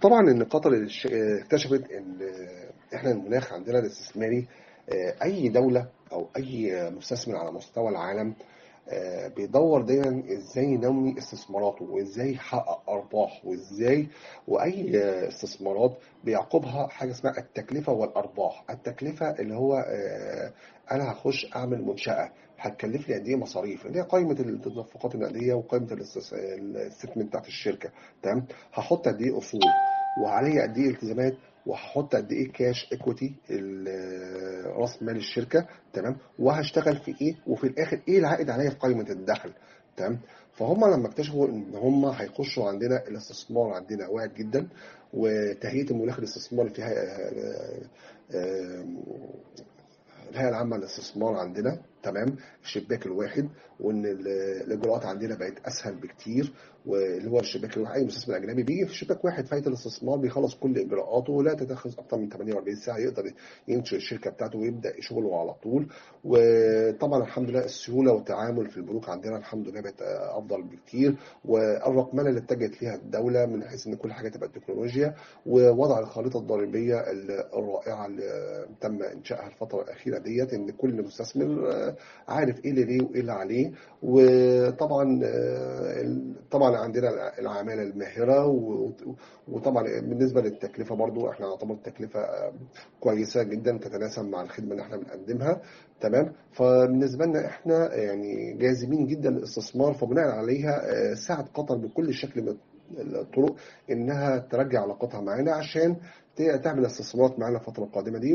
طبعا ان قطر الش- اكتشفت ان احنا المناخ عندنا الاستثماري اي دوله او اي مستثمر على مستوى العالم بيدور دايما ازاي ينمي استثماراته وازاي يحقق ارباح وازاي واي استثمارات بيعقبها حاجه اسمها التكلفه والارباح التكلفه اللي هو انا هخش اعمل منشاه هتكلف لي قد ايه مصاريف اللي هي قائمه التدفقات النقديه وقائمه الاستثمار بتاعت الشركه تمام هحط قد ايه اصول وعليا قد ايه التزامات وهحط قد ايه كاش ايكويتي راس مال الشركه تمام وهشتغل في ايه وفي الاخر ايه العائد عليا في قائمه الدخل تمام فهم لما اكتشفوا ان هم هيخشوا عندنا الاستثمار عندنا واعد جدا وتهيئه المناخ الاستثمار في الهيئه العامه للاستثمار عندنا تمام الشباك الواحد وان الاجراءات عندنا بقت اسهل بكتير واللي هو الشباك الواحد اي مستثمر اجنبي بيجي في شباك واحد فايده الاستثمار بيخلص كل اجراءاته ولا تتخذ اكثر من 48 ساعه يقدر ينشئ الشركه بتاعته ويبدا شغله على طول وطبعا الحمد لله السهوله والتعامل في البنوك عندنا الحمد لله بقت افضل بكتير والرقمنه اللي اتجهت ليها الدوله من حيث ان كل حاجه تبقى تكنولوجيا ووضع الخريطه الضريبيه الرائعه اللي تم انشائها الفتره الاخيره ديت ان كل مستثمر عارف ايه اللي ليه وايه اللي عليه وطبعا طبعا عندنا العماله الماهره وطبعا بالنسبه للتكلفه برضو احنا نعتبر التكلفه كويسه جدا تتناسب مع الخدمه اللي احنا بنقدمها تمام فبالنسبه لنا احنا يعني جاذبين جدا للاستثمار فبناء عليها ساعد قطر بكل شكل من الطرق انها ترجع علاقتها معانا عشان تعمل استثمارات معانا الفتره القادمه دي